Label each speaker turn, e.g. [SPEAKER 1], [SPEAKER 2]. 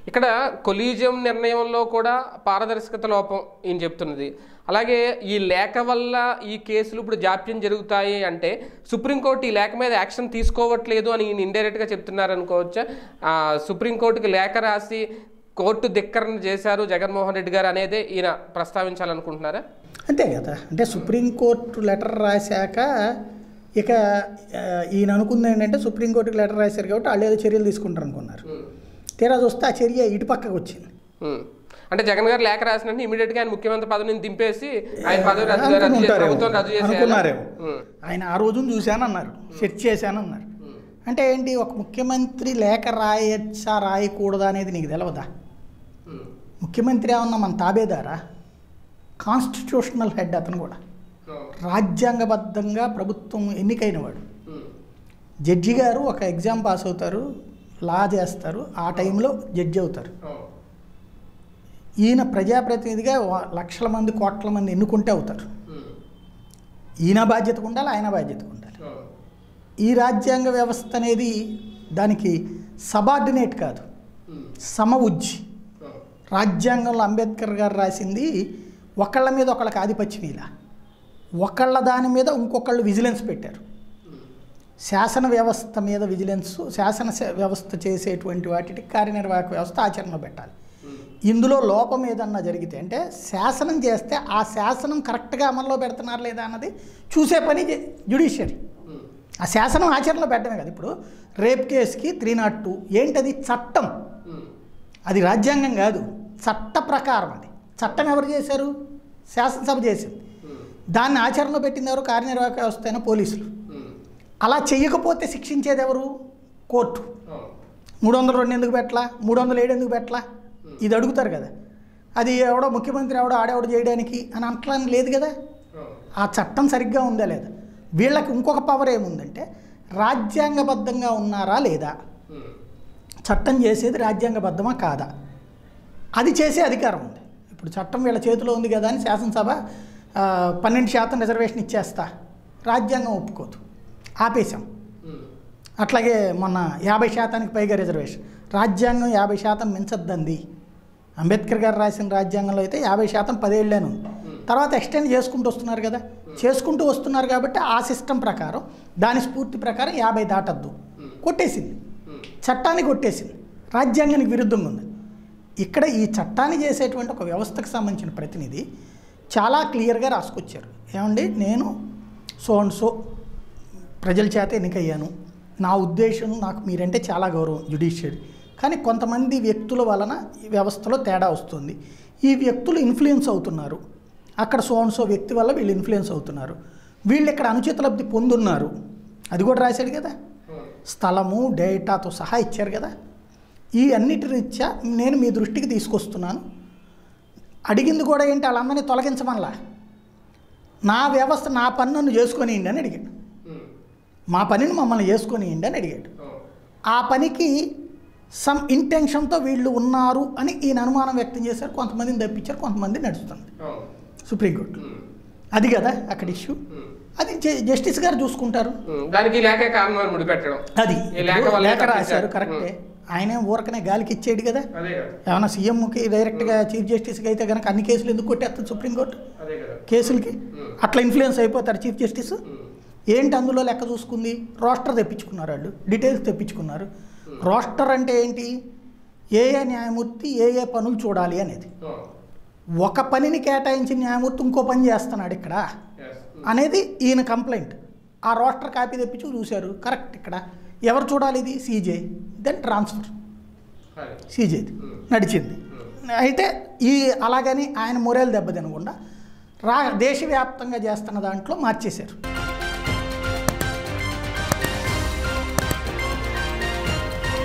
[SPEAKER 1] ఇక్కడ కొలీజియం నిర్ణయంలో కూడా పారదర్శకత లోపం ఈయన చెప్తున్నది అలాగే ఈ లేఖ వల్ల ఈ కేసులు ఇప్పుడు జాప్యం జరుగుతాయి అంటే సుప్రీంకోర్టు ఈ లేఖ మీద యాక్షన్ తీసుకోవట్లేదు అని ఈయన ఇండైరెక్ట్గా చెప్తున్నారు అనుకోవచ్చా ఆ, సుప్రీంకోర్టుకి లేఖ రాసి కోర్టు ధిక్కరణ చేశారు జగన్మోహన్ రెడ్డి గారు అనేదే ఈయన ప్రస్తావించాలనుకుంటున్నారా
[SPEAKER 2] అంతే కదా అంటే సుప్రీంకోర్టు లెటర్ రాశాక ఇక ఆ, ఈయన అనుకుంది ఏంటంటే సుప్రీంకోర్టుకి లెటర్ రాశారు కాబట్టి వాళ్ళు ఏదో చర్యలు తీసుకుంటారు అనుకున్నారు తీరా చూస్తే ఆ చర్య ఇటు పక్కకు వచ్చింది
[SPEAKER 1] ఉమ్. అంటే జగన్ గారు లేఖ రాసినట్టు ఇమీడియట్ గా ఆయన ముఖ్యమంత్రి పదవిని దింపేసి ఆయన పదవి రద్దు రద్దు చేసి
[SPEAKER 2] అనుకుంటారేమో
[SPEAKER 1] ప్రభుత్వం రద్దు చేసేయాలా?
[SPEAKER 2] అనుకున్నారేమో
[SPEAKER 1] ఉమ్.
[SPEAKER 2] ఆయన ఆ రోజున చూశానన్నారు సెర్చ్ చేశానన్నారు అంటే ఏంటి ఒక ముఖ్యమంత్రి లేఖ రాయచ్చా రాయకూడదా అనేది నీకు తెలవదా
[SPEAKER 1] ఉమ్.
[SPEAKER 2] ముఖ్యమంత్రి ఏమన్నా మన తాబేదారా కాన్స్టిట్యూషనల్ హెడ్ అతను కూడా రాజ్యాంగబద్ధంగా ప్రభుత్వం ఎన్నికైనవాడు
[SPEAKER 1] ఉమ్.
[SPEAKER 2] జడ్జి గారు ఒక ఎగ్జామ్ పాస్ అవుతారు లా చేస్తారు ఆ టైంలో జడ్జి అవుతారు ఈయన ప్రజాప్రతినిధిగా వ- లక్షల మంది కోట్ల మంది ఎన్నుకుంటే అవుతారు
[SPEAKER 1] ఉమ్.
[SPEAKER 2] ఈయన బాధ్యత ఉండాలి ఆయన బాధ్యత ఉండాలి ఈ రాజ్యాంగ వ్యవస్థ అనేది దానికి సబార్డినేట్ కాదు
[SPEAKER 1] ఉమ్.
[SPEAKER 2] సమ ఉజ్జి రాజ్యాంగంలో అంబేద్కర్ గారు రాసింది ఒకళ్ళ మీద ఒకళ్ళకి ఆధిపత్యం ఇలా ఒకళ్ళ దాని మీద ఇంకొకళ్ళు విజిలెన్స్ పెట్టారు శాసన వ్యవస్థ మీద విజిలెన్స్ శాసన స- వ్యవస్థ చేసేటువంటి వాటికి కార్యనిర్వాహక వ్యవస్థ ఆచరణలో పెట్టాలి ఇందులో లోపం ఏదన్నా జరిగితే అంటే శాసనం చేస్తే ఆ శాసనం కరెక్ట్గా అమల్లో పెడుతున్నారు లేదా అన్నది చూసే పని జ్యుడిషియరీ ఆ శాసనం ఆచరణలో పెట్టడమే కదా ఇప్పుడు రేప్ కేసుకి త్రీ నాట్ టూ ఏంటది చట్టం అది రాజ్యాంగం కాదు చట్ట ప్రకారం అది చట్టం ఎవరు చేశారు శాసనసభ చేసింది దాన్ని ఆచరణలో పెట్టింది ఎవరు కార్యనిర్వాహక వ్యవస్థ అయిన పోలీసులు అలా చేయకపోతే శిక్షించేది ఎవరు కోర్టు మూడు వందల రెండు ఎందుకు పెట్టలా మూడు వందల ఏడు ఎందుకు పెట్టలా ఇది అడుగుతారు కదా అది ఎవడో ముఖ్యమంత్రి ఎవడో ఆడేవాడు చేయడానికి అని అంటలని లేదు కదా ఆ చట్టం సరిగ్గా ఉందా లేదా వీళ్ళకి ఇంకొక పవర్ ఏముందంటే రాజ్యాంగబద్ధంగా ఉన్నారా లేదా చట్టం చేసేది రాజ్యాంగబద్ధమా కాదా అది చేసే అధికారం ఉంది ఇప్పుడు చట్టం వీళ్ళ చేతిలో ఉంది కదా అని శాసనసభ ఆ, పన్నెండు శాతం రిజర్వేషన్ ఇచ్చేస్తా రాజ్యాంగం ఒప్పుకోదు ఆపేశాం అట్లాగే మొన్న యాభై శాతానికి పైగా రిజర్వేషన్ రాజ్యాంగం యాభై శాతం మించద్దంది అంబేద్కర్ గారు రాసిన రాజ్యాంగంలో అయితే యాభై శాతం పదేళ్ళేను ఉంది తర్వాత ఎక్స్టెండ్ చేసుకుంటూ వస్తున్నారు కదా చేసుకుంటూ వస్తున్నారు కాబట్టి ఆ సిస్టమ్ ప్రకారం దాని స్ఫూర్తి ప్రకారం యాభై దాటద్దు కొట్టేసింది చట్టాన్ని కొట్టేసింది రాజ్యాంగానికి విరుద్ధంగా ఉంది ఇక్కడ ఈ చట్టాన్ని చేసేటువంటి ఒక వ్యవస్థకు సంబంధించిన ప్రతినిధి చాలా క్లియర్గా రాసుకొచ్చారు ఏమండి నేను సో అండ్ సో ప్రజల చేత ఎన్నికయ్యాను నా ఉద్దేశం నాకు మీరంటే చాలా గౌరవం జ్యుడిషియరీ కానీ కొంతమంది వ్యక్తుల వలన ఈ వ్యవస్థలో తేడా వస్తుంది ఈ వ్యక్తులు ఇన్ఫ్లుయెన్స్ అవుతున్నారు అక్కడ సో అండ్ సో వ్యక్తి వల్ల వీళ్ళు ఇన్ఫ్లుయెన్స్ అవుతున్నారు వీళ్ళు ఇక్కడ అనుచిత లబ్ధి పొందున్నారు అది కూడా రాశాడు కదా స్థలము డేటాతో సహా ఇచ్చారు కదా ఈ అన్నిటి రీత్యా నేను మీ దృష్టికి తీసుకొస్తున్నాను అడిగింది కూడా ఏంటి వాళ్ళందరినీ తొలగించమనలా నా వ్యవస్థ నా పని నన్ను చేసుకొనియండి అని అడిగాడు మా పనిని మమ్మల్ని చేసుకొనియండి అని అడిగాడు ఆ పనికి సమ్ ఇంటెన్షన్తో వీళ్ళు ఉన్నారు అని ఈయన అనుమానం వ్యక్తం చేశారు కొంతమందిని తప్పించారు కొంతమంది నడుస్తుంది సుప్రీంకోర్టు అది కదా అక్కడ ఇష్యూ అది జ- జస్టిస్ గారు చూసుకుంటారు
[SPEAKER 1] దానికి లేఖ కారణం ముడిపెట్టడం
[SPEAKER 2] అది
[SPEAKER 1] ఈ లేఖ
[SPEAKER 2] ఇప్పుడు
[SPEAKER 1] వల్లే
[SPEAKER 2] లేఖ
[SPEAKER 1] తప్పించారు.
[SPEAKER 2] రాశారు కరెక్టే ఆయనే ఊరకనే గాలికి ఇచ్చేడు కదా
[SPEAKER 1] అదే కదా
[SPEAKER 2] ఏమన్నా సీఎంకి డైరెక్ట్గా చీఫ్ జస్టిస్కి అయితే కనుక అన్ని కేసులు ఎందుకు కొట్టేస్తుంది సుప్రీంకోర్టు
[SPEAKER 1] అదే కదా
[SPEAKER 2] కేసులకి అట్లా ఇన్ఫ్లుయెన్స్ అయిపోతారు చీఫ్ జస్టిస్ ఏంటి అందులో లెక్క చూసుకుంది రోస్టర్ తెప్పించుకున్నారు వాళ్ళు డీటెయిల్స్ తెప్పించుకున్నారు రోస్టర్ అంటే ఏంటి ఏ ఏ న్యాయమూర్తి ఏ ఏ పనులు చూడాలి అనేది ఒక పనిని కేటాయించిన న్యాయమూర్తి ఇంకో పని చేస్తున్నాడు ఇక్కడ అనేది ఈయన కంప్లైంట్ ఆ రోస్టర్ కాపీ తెప్పించి చూశారు కరెక్ట్ ఇక్కడ ఎవరు చూడాలి ఇది సీజే దెన్ ట్రాన్స్ఫర్ సీజేది నడిచింది అయితే ఈ అలాగని ఆయన మొరేలు దెబ్బతినకుండా రా దేశవ్యాప్తంగా చేస్తున్న దాంట్లో మార్చేశారు